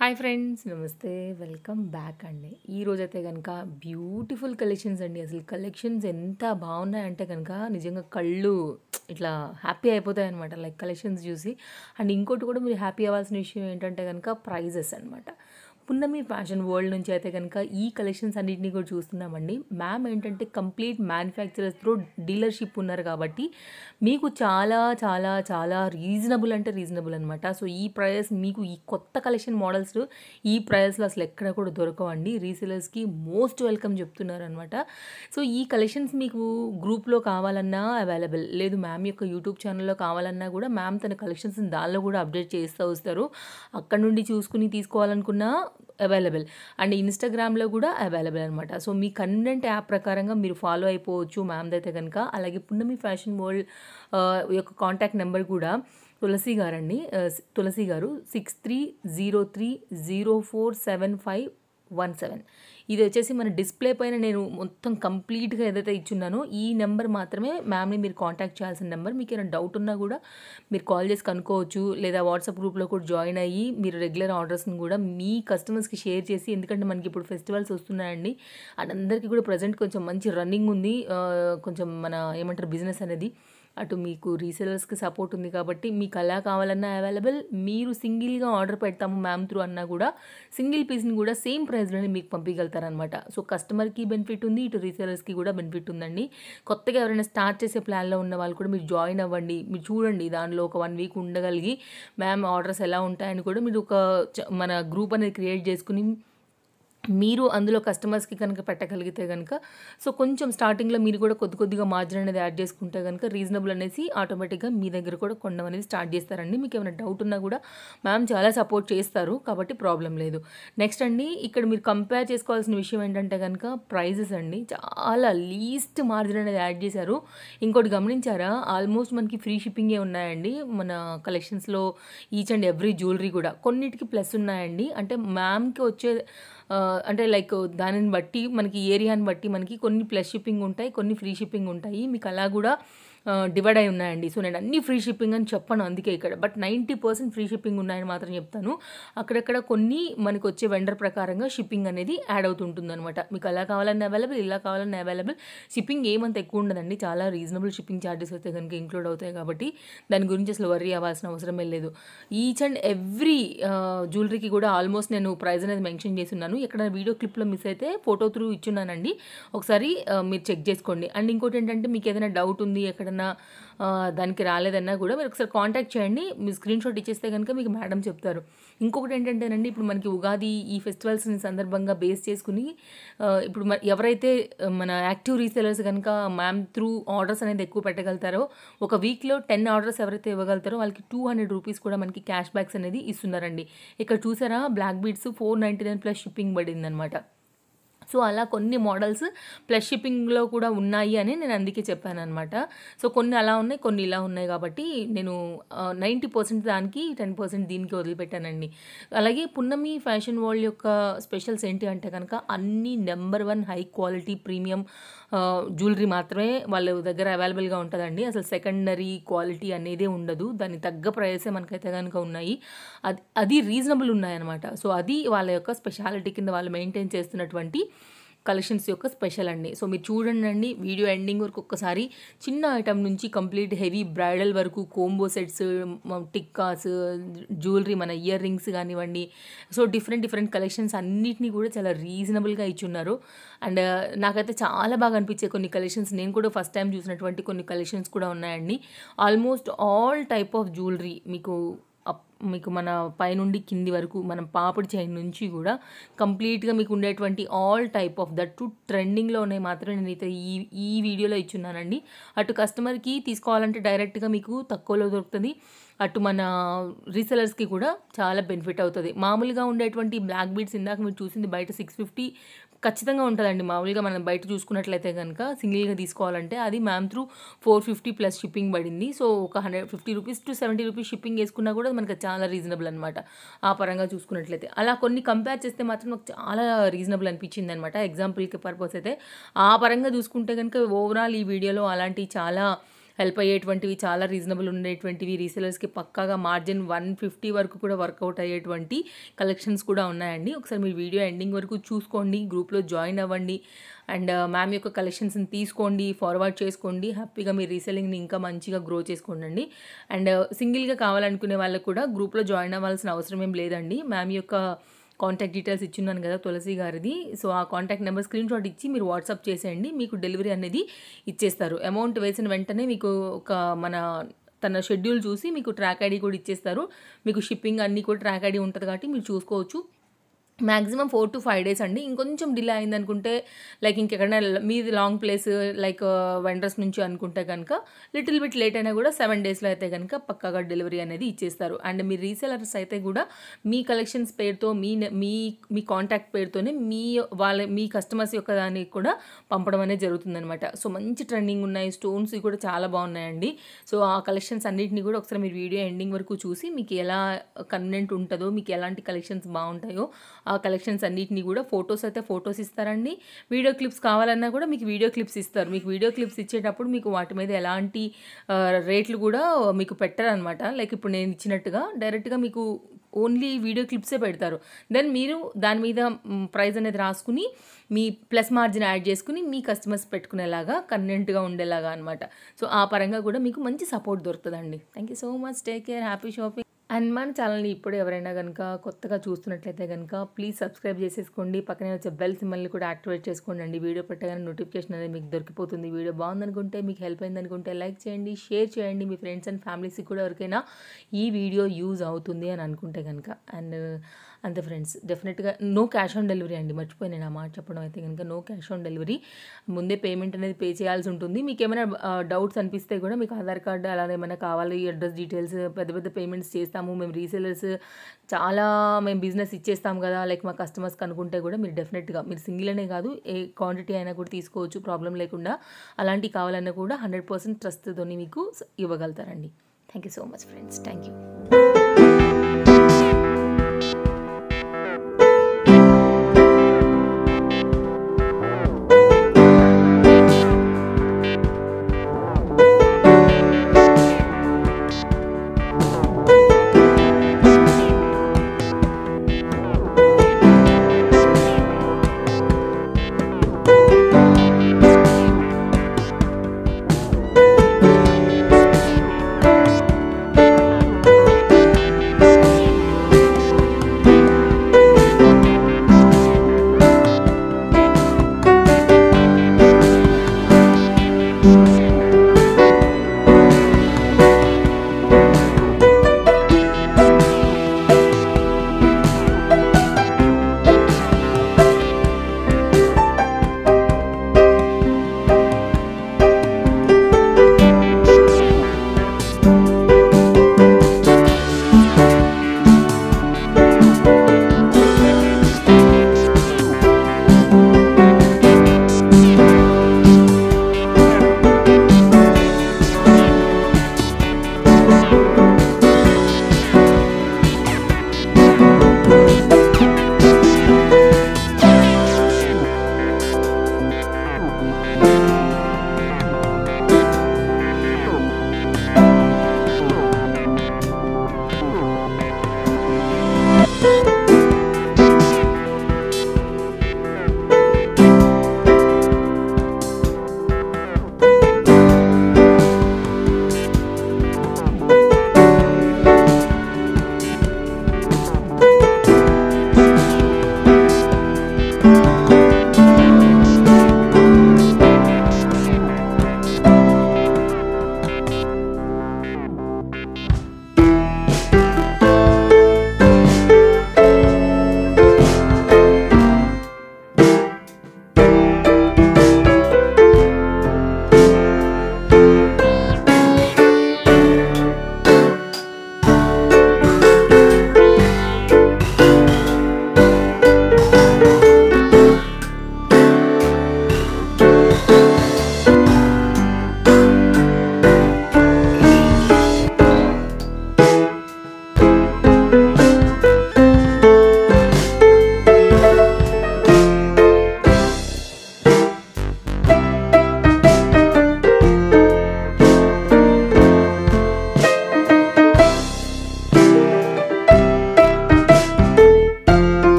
hi friends నమస్తే welcome back అండి ఈరోజు అయితే కనుక బ్యూటిఫుల్ కలెక్షన్స్ అండి అసలు కలెక్షన్స్ ఎంత బాగున్నాయంటే కనుక నిజంగా కళ్ళు ఇట్లా హ్యాపీ అయిపోతాయి అనమాట లైక్ కలెక్షన్స్ చూసి అండ్ ఇంకోటి కూడా మీరు హ్యాపీ అవ్వాల్సిన విషయం ఏంటంటే కనుక ప్రైజెస్ అనమాట పున్నమి ఫ్యాషన్ వరల్డ్ నుంచి అయితే కనుక ఈ కలెక్షన్స్ అన్నింటినీ కూడా చూస్తున్నామండి మ్యామ్ ఏంటంటే కంప్లీట్ మ్యానుఫ్యాక్చరర్స్ త్రూ డీలర్షిప్ ఉన్నారు కాబట్టి మీకు చాలా చాలా చాలా రీజనబుల్ అంటే రీజనబుల్ అనమాట సో ఈ ప్రైస్ మీకు ఈ కొత్త కలెక్షన్ మోడల్స్ ఈ ప్రైస్లో అసలు ఎక్కడ కూడా దొరకవండి రీసేలర్స్కి మోస్ట్ వెల్కమ్ చెప్తున్నారు అనమాట సో ఈ కలెక్షన్స్ మీకు గ్రూప్లో కావాలన్నా అవైలబుల్ లేదు మ్యామ్ యొక్క యూట్యూబ్ ఛానల్లో కావాలన్నా కూడా మ్యామ్ తన కలెక్షన్స్ దానిలో కూడా అప్డేట్ చేస్తూ వస్తారు అక్కడ నుండి చూసుకుని తీసుకోవాలనుకున్నా అవైలబుల్ అండ్ ఇన్స్టాగ్రామ్లో కూడా అవైలబుల్ అనమాట సో మీ కన్వెంట్ యాప్ ప్రకారంగా మీరు ఫాలో అయిపోవచ్చు మ్యామ్ది అయితే కనుక అలాగే పున్నమి ఫ్యాషన్ వరల్డ్ యొక్క కాంటాక్ట్ నెంబర్ కూడా తులసి గారండి ఆ, తులసి గారు six three zero three zero four seven five one seven ఇది వచ్చేసి మన డిస్ప్లే పైన నేను మొత్తం కంప్లీట్గా ఏదైతే ఇచ్చున్నానో ఈ నెంబర్ మాత్రమే మ్యామ్ని మీరు కాంటాక్ట్ చేయాల్సిన నెంబర్ మీకు ఏమైనా డౌట్ ఉన్నా కూడా మీరు కాల్ చేసి కనుక్కోవచ్చు లేదా వాట్సాప్ గ్రూప్లో కూడా జాయిన్ అయ్యి మీరు రెగ్యులర్ ఆర్డర్స్ని కూడా మీ కస్టమర్స్కి షేర్ చేసి ఎందుకంటే మనకి ఇప్పుడు ఫెస్టివల్స్ వస్తున్నాయండి అండ్ అందరికీ కూడా ప్రజెంట్ కొంచెం మంచి రన్నింగ్ ఉంది ఆ, కొంచెం మన ఏమంటారు బిజినెస్ అనేది అటు మీకు రీసెలర్స్కి సపోర్ట్ ఉంది కాబట్టి మీకు అలా కావాలన్నా అవైలబుల్ మీరు సింగిల్గా ఆర్డర్ పెడతాము మ్యామ్ త్రూ అన్నా కూడా సింగిల్ పీస్ని కూడా సేమ్ ప్రైస్లోనే మీకు పంపించగలుగుతారనమాట సో కస్టమర్కి బెనిఫిట్ ఉంది ఇటు రీసెలర్స్కి కూడా బెనిఫిట్ ఉందండి కొత్తగా ఎవరైనా స్టార్ట్ చేసే ప్లాన్లో ఉన్న వాళ్ళు కూడా మీరు జాయిన్ అవ్వండి మీరు చూడండి దానిలో ఒక వన్ వీక్ ఉండగలిగి మ్యామ్ ఆర్డర్స్ ఎలా ఉంటాయని కూడా మీరు ఒక చ- మన గ్రూప్ అనేది క్రియేట్ చేసుకుని మీరు అందులో కస్టమర్స్కి కనుక పెట్టగలిగితే కనుక సో కొంచెం స్టార్టింగ్లో మీరు కూడా కొద్ది కొద్దిగా మార్జిన్ అనేది యాడ్ చేసుకుంటే కనుక రీజనబుల్ అనేసి ఆటోమేటిక్గా మీ దగ్గర కూడా కొనడం అనేది స్టార్ట్ చేస్తారండి మీకు ఏమైనా డౌట్ ఉన్నా కూడా మ్యామ్ చాలా సపోర్ట్ చేస్తారు కాబట్టి ప్రాబ్లం లేదు నెక్స్ట్ అండి ఇక్కడ మీరు కంపేర్ చేసుకోవాల్సిన విషయం ఏంటంటే కనుక ప్రైజెస్ అండి చాలా లీస్ట్ మార్జిన్ అనేది యాడ్ చేశారు ఇంకోటి గమనించారా ఆల్మోస్ట్ మనకి ఫ్రీ షిప్పింగే ఉన్నాయండి మన కలెక్షన్స్లో ఈచ్ అండ్ ఎవ్రీ జ్యువెలరీ కూడా కొన్నిటికి ప్లస్ ఉన్నాయండి అంటే మ్యామ్కి వచ్చే ఆ, అంటే లైక్ దానిని బట్టి మనకి ఏరియాని బట్టి మనకి కొన్ని ప్లస్ షిప్పింగ్ ఉంటాయి కొన్ని ఫ్రీ షిప్పింగ్ ఉంటాయి మీకు అలా కూడా డివైడ్ అయి ఉన్నాయండి సో నేను అన్ని ఫ్రీ షిప్పింగ్ అని చెప్పను అందుకే ఇక్కడ but ninety percent free shipping ఉన్నాయని మాత్రం చెప్తాను అక్కడక్కడ కొన్ని మనకు వచ్చే వెండర్ ప్రకారంగా షిప్పింగ్ అనేది యాడ్ అవుతుంటుంది అనమాట మీకు అలా కావాలన్నా అవైలబుల్ ఇలా కావాలన్నా అవైలబుల్ షిప్పింగ్ ఏమంత ఎక్కువ ఉండదండి చాలా రీజనబుల్ షిప్పింగ్ ఛార్జెస్ అయితే కనుక ఇంక్లూడ్ అవుతాయి కాబట్టి దాని గురించి అసలు వర్రీ అవ్వాల్సిన అవసరమే లేదు ఈచ్ అండ్ ఎవ్రీ జ్యువెలరీకి కూడా ఆల్మోస్ట్ నేను ప్రైస్ అనేది మెన్షన్ చేస్తున్నాను ఎక్కడ వీడియో క్లిప్లో మిస్ అయితే ఫోటో త్రూ ఇచ్చున్నానండి ఒకసారి ఆ, మీరు చెక్ చేసుకోండి అండ్ ఇంకోటి ఏంటంటే మీకు ఏదైనా డౌట్ ఉంది ఎక్కడన్నా ఆ, దానికి రాలేదన్నా కూడా మీరు ఒకసారి కాంటాక్ట్ చేయండి మీ స్క్రీన్ షాట్ ఇచ్చేస్తే కనుక మీకు మేడం చెప్తారు ఇంకొకటి ఏంటంటేనండి ఇప్పుడు మనకి ఉగాది ఈ ఫెస్టివల్స్ సందర్భంగా బేస్ చేసుకుని ఆ, ఇప్పుడు మ- ఎవరైతే ఆ, మన యాక్టివ్ రీసెలర్స్ కనుక మ్యామ్ త్రూ ఆర్డర్స్ అనేది ఎక్కువ పెట్టగలుగుతారో ఒక వీక్లో టెన్ ఆర్డర్స్ ఎవరైతే ఇవ్వగలుగుతారో వాళ్ళకి టూ హండ్రెడ్ రూపీస్ కూడా మనకి క్యాష్ బ్యాక్స్ అనేది ఇస్తున్నారండి ఇక్కడ చూసారా black beads four ninety nine plus shipping పడిందనమాట సో అలా కొన్ని మోడల్స్ ప్లస్ షిప్పింగ్లో కూడా ఉన్నాయి అని నేను అందుకే చెప్పాను అనమాట సో కొన్ని అలా ఉన్నాయి కొన్ని ఇలా ఉన్నాయి కాబట్టి నేను నైంటీ పర్సెంట్ దానికి టెన్ పర్సెంట్ దీనికి వదిలిపెట్టానండి అలాగే పున్నమి ఫ్యాషన్ వరల్డ్ యొక్క స్పెషల్స్ ఏంటి అంటే కనుక అన్ని number one high quality premium jewellery మాత్రమే వాళ్ళ దగ్గర అవైలబుల్గా ఉంటుందండి అసలు సెకండరీ క్వాలిటీ అనేదే ఉండదు దానికి తగ్గ ప్రైసే మనకైతే కనుక ఉన్నాయి అది అది రీజనబుల్ ఉన్నాయన్నమాట సో అది వాళ్ళ యొక్క స్పెషాలిటీ కింద వాళ్ళు మెయింటైన్ చేస్తున్నటువంటి కలెక్షన్స్ యొక్క స్పెషల్ అండి సో మీరు చూడండి అండి వీడియో ఎండింగ్ వరకు ఒక్కసారి చిన్న ఐటమ్ నుంచి కంప్లీట్ హెవీ బ్రైడల్ వరకు కోంబో సెట్స్ టిక్కాస్ జ్యువెలరీ మన ఇయర్ రింగ్స్ కానివ్వండి సో డిఫరెంట్ డిఫరెంట్ కలెక్షన్స్ అన్నిటినీ కూడా చాలా రీజనబుల్గా ఇచ్చున్నారు అండ్ నాకైతే చాలా బాగా అనిపించే కొన్ని కలెక్షన్స్ నేను కూడా ఫస్ట్ టైం చూసినటువంటి కొన్ని కలెక్షన్స్ కూడా ఉన్నాయండి almost all type of jewellery మీకు అప్- మీకు మన పైనుండి కింది వరకు మనం పాపిడి చైన్ నుంచి కూడా కంప్లీట్గా మీకు ఉండేటువంటి all type of that to ట్రెండింగ్లో ఉన్నాయి మాత్రం నేనైతే ఈ ఈ వీడియోలో ఇచ్చున్నానండి అటు కస్టమర్కి తీసుకోవాలంటే డైరెక్ట్గా మీకు తక్కువలో దొరుకుతుంది అటు మన రీసెలర్స్కి కూడా చాలా బెనిఫిట్ అవుతుంది మామూలుగా ఉండేటువంటి బ్లాక్ బీడ్స్ ఇందాక మీరు చూసింది బయట సిక్స్ ఫిఫ్టీ ఖచ్చితంగా ఉంటుందండి మామూలుగా మనం బయట చూసుకున్నట్లయితే కనుక సింగిల్గా తీసుకోవాలంటే అది ma'am through four fifty plus shipping పడింది సో ఒక hundred fifty rupees to seventy rupees shipping వేసుకున్నా కూడా మనకి చాలా రీజనబుల్ అనమాట ఆ పరంగా చూసుకున్నట్లయితే అలా కొన్ని కంపేర్ చేస్తే మాత్రం నాకు చాలా రీజనబుల్ అనిపించింది అనమాట ఎగ్జాంపుల్కి పర్పస్ అయితే ఆ పరంగా చూసుకుంటే కనుక ఓవరాల్ ఈ వీడియోలో అలాంటి చాలా హెల్ప్ అయ్యేటువంటివి చాలా రీజనబుల్ ఉండేటువంటివి రీసెలర్స్కి పక్కాగా మార్జిన్ వన్ ఫిఫ్టీ వరకు కూడా వర్కౌట్ అయ్యేటువంటి కలెక్షన్స్ కూడా ఉన్నాయండి ఒకసారి మీరు వీడియో ఎండింగ్ వరకు చూసుకోండి గ్రూప్లో జాయిన్ అవ్వండి అండ్ మ్యామ్ యొక్క కలెక్షన్స్ని తీసుకోండి ఫార్వర్డ్ చేసుకోండి హ్యాపీగా మీ రీసెల్లింగ్ని ఇంకా మంచిగా గ్రో చేసుకోండి అండ్ సింగిల్గా కావాలనుకునే వాళ్ళకు కూడా గ్రూప్లో జాయిన్ అవ్వాల్సిన అవసరం ఏం లేదండి మ్యామ్ యొక్క కాంటాక్ట్ డీటెయిల్స్ ఇచ్చున్నాను కదా తులసి గారిది సో ఆ కాంటాక్ట్ నెంబర్ స్క్రీన్ షాట్ ఇచ్చి మీరు వాట్సాప్ చేసేయండి మీకు డెలివరీ అనేది ఇచ్చేస్తారు అమౌంట్ వేసిన వెంటనే మీకు ఒక మన తన షెడ్యూల్ చూసి మీకు ట్రాక్ ఐడి కూడా ఇచ్చేస్తారు మీకు షిప్పింగ్ అన్నీ కూడా ట్రాక్ ఐడి ఉంటుంది కాబట్టి మీరు చూసుకోవచ్చు maximum four to five days అండి ఇంకొంచెం డిలే అయింది అనుకుంటే లైక్ ఇంకెక్కడైనా మీది లాంగ్ ప్లేస్ లైక్ వెండర్స్ నుంచి అనుకుంటే కనుక లిటిల్ బిట్ లేట్ అయినా కూడా సెవెన్ డేస్లో అయితే కనుక పక్కాగా డెలివరీ అనేది ఇచ్చేస్తారు అండ్ మీ రీసెలర్స్ అయితే కూడా మీ కలెక్షన్స్ పేరుతో మీ మీ మీ కాంటాక్ట్ పేరుతోనే మీ వాళ్ళ మీ కస్టమర్స్ యొక్క దానికి కూడా పంపడం అనేది జరుగుతుందనమాట సో మంచి ట్రెండింగ్ ఉన్నాయి స్టోన్స్ కూడా చాలా బాగున్నాయండి సో ఆ కలెక్షన్స్ అన్నింటినీ కూడా ఒకసారి మీరు వీడియో ఎండింగ్ వరకు చూసి మీకు ఎలా కన్వెంట్ ఉంటుందో మీకు ఎలాంటి కలెక్షన్స్ బాగుంటాయో ఆ కలెక్షన్స్ అన్నిటిని కూడా ఫొటోస్ అయితే ఫొటోస్ ఇస్తారండి వీడియో క్లిప్స్ కావాలన్నా కూడా మీకు వీడియో క్లిప్స్ ఇస్తారు మీకు వీడియో క్లిప్స్ ఇచ్చేటప్పుడు మీకు వాటి మీద ఎలాంటి ఆ, రేట్లు కూడా మీకు పెట్టరనమాట లైక్ ఇప్పుడు నేను ఇచ్చినట్టుగా డైరెక్ట్గా మీకు ఓన్లీ వీడియో క్లిప్సే పెడతారు దెన్ మీరు దాని మీద ప్రైస్ అనేది రాసుకుని మీ ప్లస్ మార్జిన్ యాడ్ చేసుకుని మీ కస్టమర్స్ పెట్టుకునేలాగా కన్వెంట్గా ఉండేలాగా అనమాట సో ఆ పరంగా కూడా మీకు మంచి సపోర్ట్ దొరుకుతుందండి thank you so much take care happy shopping and మన ఛానల్ని ఇప్పుడు ఎవరైనా కనుక కొత్తగా చూస్తున్నట్లయితే కనుక ప్లీజ్ సబ్స్క్రైబ్ చేసేసుకోండి పక్కనే వచ్చే బెల్ సింబల్ని కూడా యాక్టివేట్ చేసుకోండి అండి వీడియో పెట్టగానే నోటిఫికేషన్ అనేది మీకు దొరికిపోతుంది వీడియో బాగుందనుకుంటే మీకు హెల్ప్ అయిందనుకుంటే లైక్ చేయండి షేర్ చేయండి మీ ఫ్రెండ్స్ అండ్ ఫ్యామిలీస్కి కూడా ఎవరికైనా ఈ వీడియో యూజ్ అవుతుంది అని అనుకుంటే కనుక అండ్ అంతే ఫ్రెండ్స్ డెఫినెట్గా నో క్యాష్ ఆన్ డెలివరీ అండి మర్చిపోయి నేను ఆ మాట చెప్పడం అయితే కనుక నో క్యాష్ ఆన్ డెలివరీ ముందే పేమెంట్ అనేది పే చేయాల్సి ఉంటుంది మీకు ఏమైనా డౌట్స్ అనిపిస్తే కూడా మీకు ఆధార్ కార్డు అలా ఏమైనా కావాలి అడ్రస్ డీటెయిల్స్ పెద్ద పెద్ద పేమెంట్స్ చేస్తాము మేము రీసేలర్స్ చాలా మేము బిజినెస్ ఇచ్చేస్తాం కదా లైక్ మా కస్టమర్స్కి అనుకుంటే కూడా మీరు డెఫినెట్గా మీరు సింగిల్ అనే కాదు ఏ క్వాంటిటీ అయినా కూడా తీసుకోవచ్చు ప్రాబ్లం లేకుండా అలాంటివి కావాలన్నా కూడా హండ్రెడ్ పర్సెంట్ ట్రస్ట్తోని మీకు ఇవ్వగలుగుతారండి thank you so much friends thank you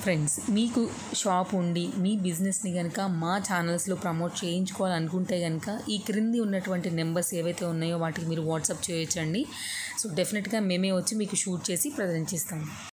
friends మీకు షాప్ ఉండి మీ బిజినెస్ని కనుక మా ఛానల్స్లో ప్రమోట్ చేయించుకోవాలనుకుంటే కనుక ఈ క్రింది ఉన్నటువంటి నెంబర్స్ ఏవైతే ఉన్నాయో వాటికి మీరు వాట్సాప్ చేయొచ్చండి సో డెఫినెట్గా మేమే వచ్చి మీకు షూట్ చేసి ప్రజెంట్ చేస్తాం